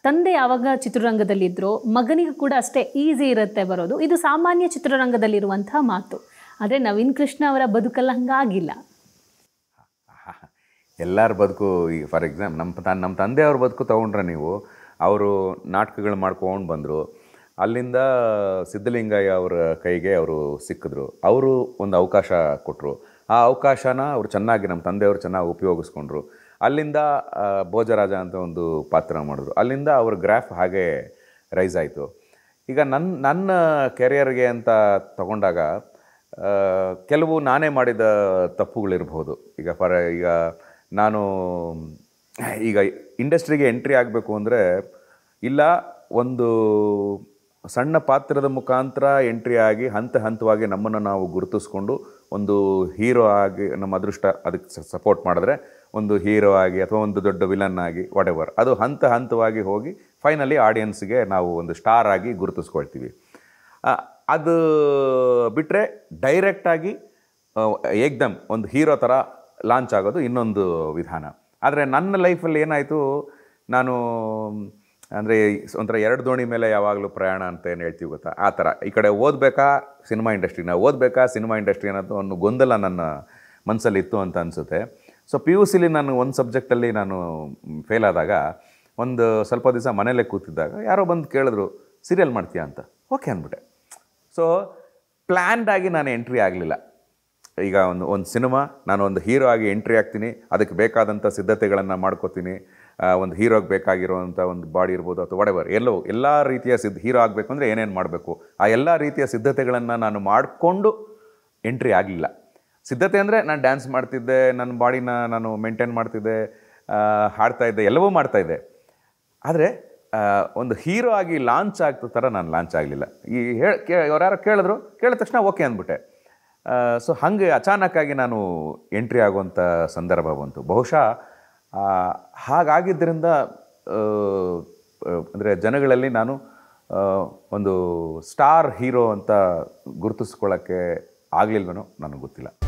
ತಂದೆ ಯಾವಾಗ ಚಿತ್ರರಂಗದಲ್ಲಿದ್ದರೋ ಮಗನಿಗೂ ಕೂಡ ಅಷ್ಟೇ ಈಸಿ ಇರುತ್ತೆ ಬರೋದು ಇದು ಸಾಮಾನ್ಯ ಚಿತ್ರರಂಗದಲ್ಲಿರುವಂತಹ ಮಾತು ಆದರೆ ನವೀನ್ ಕೃಷ್ಣ ಅವರ ಬದುಕಲ್ಲ ಹಂಗಾಗಿಲ್ಲ ಎಲ್ಲರ ಬದುಕು ಈಗ ಫಾರ್ ಎಕ್ಸಾಂಪಲ್ ನಮ್ಮ ತ ನಮ್ಮ ತಂದೆಯವ್ರ ಬದುಕು ತೊಗೊಂಡ್ರೆ ನೀವು ಅವರು ನಾಟಕಗಳು ಮಾಡ್ಕೊಂಡು ಬಂದರು ಅಲ್ಲಿಂದ ಸಿದ್ಧಲಿಂಗಯ್ಯ ಅವರ ಕೈಗೆ ಅವರು ಸಿಕ್ಕಿದ್ರು ಅವರು ಒಂದು ಅವಕಾಶ ಕೊಟ್ಟರು ಆ ಅವಕಾಶನ ಅವರು ಚೆನ್ನಾಗಿ ನಮ್ಮ ತಂದೆಯವರು ಚೆನ್ನಾಗಿ ಉಪಯೋಗಿಸ್ಕೊಂಡ್ರು ಅಲ್ಲಿಂದ ಆ, ಭೋಜರಾಜ ಅಂತ ಒಂದು ಪಾತ್ರ ಮಾಡಿದ್ರು ಅಲ್ಲಿಂದ ಅವ್ರ ಗ್ರಾಫ್ ಹಾಗೆ ರೈಸ್ ಆಯಿತು ಈಗ ನನ್ನ ನನ್ನ ಕೆರಿಯರ್ಗೆ ಅಂತ ತಗೊಂಡಾಗ ಆ, ಕೆಲವು ನಾನೇ ಮಾಡಿದ ತಪ್ಪುಗಳಿರ್ಬೋದು ಈಗ ಫಾರ್ ಈಗ ನಾನು ಈಗ ಇಂಡಸ್ಟ್ರಿಗೆ ಎಂಟ್ರಿ ಆಗಬೇಕು ಅಂದರೆ ಇಲ್ಲ ಒಂದು ಸಣ್ಣ ಪಾತ್ರದ ಮುಖಾಂತರ ಎಂಟ್ರಿ ಆಗಿ ಹಂತ ಹಂತವಾಗಿ ನಮ್ಮನ್ನು ನಾವು ಗುರುತಿಸ್ಕೊಂಡು ಒಂದು ಹೀರೋ ಆಗಿ ನಮ್ಮ ಅದೃಷ್ಟ ಅದಕ್ಕೆ ಸಪೋರ್ಟ್ ಮಾಡಿದ್ರೆ ಒಂದು ಹೀರೋ ಆಗಿ ಅಥವಾ ಒಂದು ದೊಡ್ಡ ವಿಲನ್ ಆಗಿ ವಾಟ್ ಎವರ್ ಅದು ಹಂತ ಹಂತವಾಗಿ ಹೋಗಿ ಫೈನಲಿ ಆಡಿಯನ್ಸ್ಗೆ ನಾವು ಒಂದು ಸ್ಟಾರ್ ಆಗಿ ಗುರುತಿಸ್ಕೊಳ್ತೀವಿ ಆ, ಅದು ಬಿಟ್ಟರೆ ಡೈರೆಕ್ಟಾಗಿ ಏಕ್ದಮ್ ಒಂದು ಹೀರೋ ಥರ ಲಾಂಚ್ ಆಗೋದು ಇನ್ನೊಂದು ವಿಧಾನ ಆದರೆ ನನ್ನ ಲೈಫಲ್ಲಿ ಏನಾಯಿತು ನಾನು ಅಂದರೆ ಒಂಥರ ಎರಡು ದೋಣಿ ಮೇಲೆ ಯಾವಾಗಲೂ ಪ್ರಯಾಣ ಅಂತ ಏನು ಹೇಳ್ತೀವಿ ಗೊತ್ತಾ ಆ ಥರ ಈ ಕಡೆ ಓದಬೇಕಾ ಸಿನಿಮಾ ಇಂಡಸ್ಟ್ರಿನ ಓದಬೇಕಾ ಸಿನಿಮಾ ಇಂಡಸ್ಟ್ರಿ ಅನ್ನೋದು ಒಂದು ಗೊಂದಲ ನನ್ನ ಮನಸ್ಸಲ್ಲಿ ಇತ್ತು ಅಂತ ಅನಿಸುತ್ತೆ ಸೊ ಪಿ ಯು ಸಿಲಿ ನಾನು ಒಂದು ಸಬ್ಜೆಕ್ಟಲ್ಲಿ ನಾನು ಫೇಲ್ ಆದಾಗ ಒಂದು ಸ್ವಲ್ಪ ದಿವಸ ಮನೇಲೇ ಕೂತಿದ್ದಾಗ ಯಾರೋ ಬಂದು ಕೇಳಿದ್ರು ಸೀರಿಯಲ್ ಮಾಡ್ತೀಯಾ ಅಂತ ಓಕೆ ಅಂದ್ಬಿಟ್ಟೆ ಸೊ ಪ್ಲ್ಯಾನ್ಡ್ ಆಗಿ ನಾನು ಎಂಟ್ರಿ ಆಗಲಿಲ್ಲ ಈಗ ಒಂದು ಒಂದು ಸಿನಿಮಾ ನಾನು ಒಂದು ಹೀರೋ ಆಗಿ ಎಂಟ್ರಿ ಆಗ್ತೀನಿ ಅದಕ್ಕೆ ಬೇಕಾದಂಥ ಸಿದ್ಧತೆಗಳನ್ನು ಮಾಡ್ಕೋತೀನಿ ಆ, ಒಂದು ಹೀರೋಗೆ ಬೇಕಾಗಿರುವಂಥ ಒಂದು ಬಾಡಿ ಇರ್ಬೋದು ಅಥವಾ ವಡೆವರ್ ಎಲ್ಲೋ ಎಲ್ಲ ರೀತಿಯ ಸಿದ್ಧ ಹೀರೋ ಆಗಬೇಕು ಅಂದರೆ ಏನೇನು ಮಾಡಬೇಕು ಆ ಎಲ್ಲ ರೀತಿಯ ಸಿದ್ಧತೆಗಳನ್ನು ನಾನು ಮಾಡಿಕೊಂಡು ಎಂಟ್ರಿ ಆಗಲಿಲ್ಲ ಸಿದ್ಧತೆ ಅಂದರೆ ನಾನು ಡ್ಯಾನ್ಸ್ ಮಾಡ್ತಿದ್ದೆ ನನ್ನ ಬಾಡಿನ ನಾನು ಮೇಂಟೈನ್ ಮಾಡ್ತಿದ್ದೆ ಆ, ಹಾಡ್ತಾ ಇದ್ದೆ ಎಲ್ಲವೂ ಮಾಡ್ತಾ ಇದ್ದೆ ಆದರೆ ಒಂದು ಹೀರೋ ಆಗಿ ಲಾಂಚ್ ಆಗ್ತ ಥರ ನಾನು ಲಾಂಚ್ ಆಗಲಿಲ್ಲ ಈ ಹೇಳಿ ಕೇ ಯಾರು ಕೇಳಿದ್ರು ಕೇಳಿದ ತಕ್ಷಣ ಓಕೆ ಅಂದ್ಬಿಟ್ಟೆ ಸೊ ಹಾಗೆ ಅಚಾನಕ್ಕಾಗಿ ನಾನು ಎಂಟ್ರಿ ಆಗುವಂಥ ಸಂದರ್ಭ ಬಂತು ಬಹುಶಃ ಆ, ಹಾಗಾಗಿದ್ದರಿಂದ ಅಂದರೆ ಜನಗಳಲ್ಲಿ ನಾನು ಆ, ಒಂದು ಸ್ಟಾರ್ ಹೀರೋ ಅಂತ ಗುರುತಿಸ್ಕೊಳ್ಳೋಕ್ಕೆ ಆಗಲಿಲ್ವನೋ ನನಗೆ ಗೊತ್ತಿಲ್ಲ